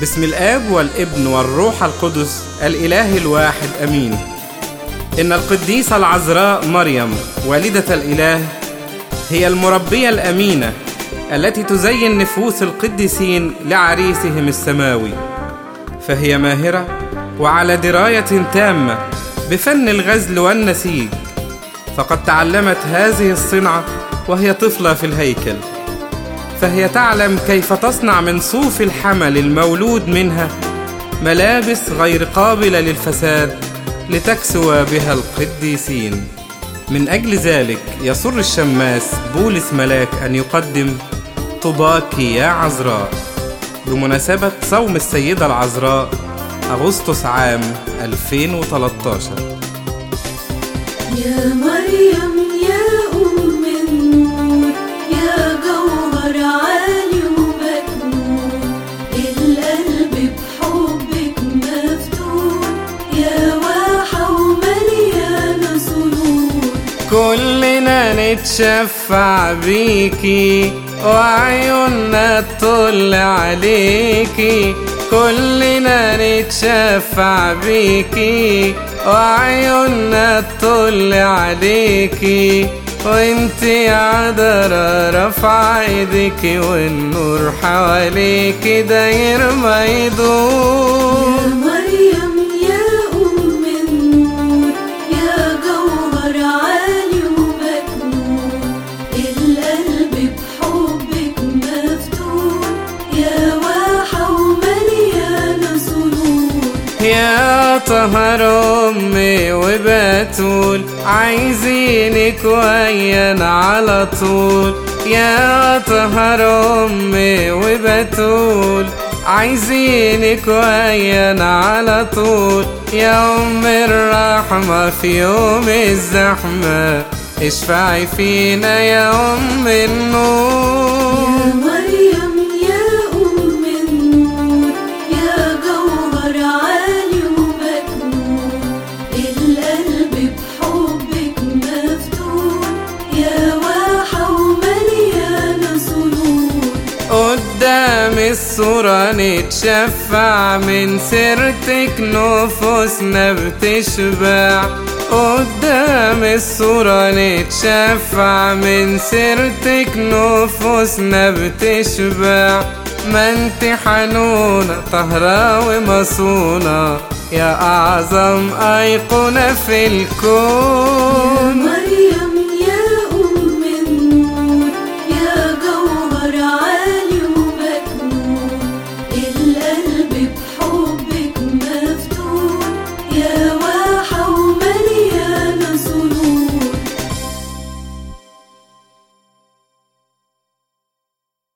بسم الآب والابن والروح القدس الإله الواحد أمين إن القديسة العذراء مريم والدة الإله هي المربية الأمينة التي تزين نفوس القديسين لعريسهم السماوي فهي ماهرة وعلى دراية تامة بفن الغزل والنسيج فقد تعلمت هذه الصنعة وهي طفلة في الهيكل فهي تعلم كيف تصنع من صوف الحمل المولود منها ملابس غير قابلة للفساد لتكسو بها القديسين من أجل ذلك يسر الشماس بولس ملاك أن يقدم طباك يا عذراء بمناسبة صوم السيدة العذراء أغسطس عام 2013 يا مريم يا أم النور يا جوهر عالي ومكنون القلب بحبك مفتون يا واحة ومليانة سرور كلنا نتشفع بيكي وعيوننا تطل عليكي كلنا نتشفع بيكي وعيوننا تطل عليكي وانتي عذرا رفع ايديكي والنور حواليكي داير ما يا يدور مريم يا أم النور يا جوهر عالي ومكنون القلب بحبك مفتون يا واحة ومليانة سرور يا طهر أمي وبتول عايزينك ويانا على طول يا طهر أمي وبتول عايزينك ويانا على طول يا أم الرحمة في يوم الزحمة اشفعي فينا يا أم يا النور مريم يا أم النور يا جوهر عالي ومكنون القلب بحبك مفتون يا واحة ومليانة سرور قدام الصورة نتشفع من سيرتك نفوسنا بتشبع قدام الصورة نتشفع من سيرتك نفوسنا بتشبع ما انت حنونة طهرة ومصونة يا أعظم أيقونة في يا الكون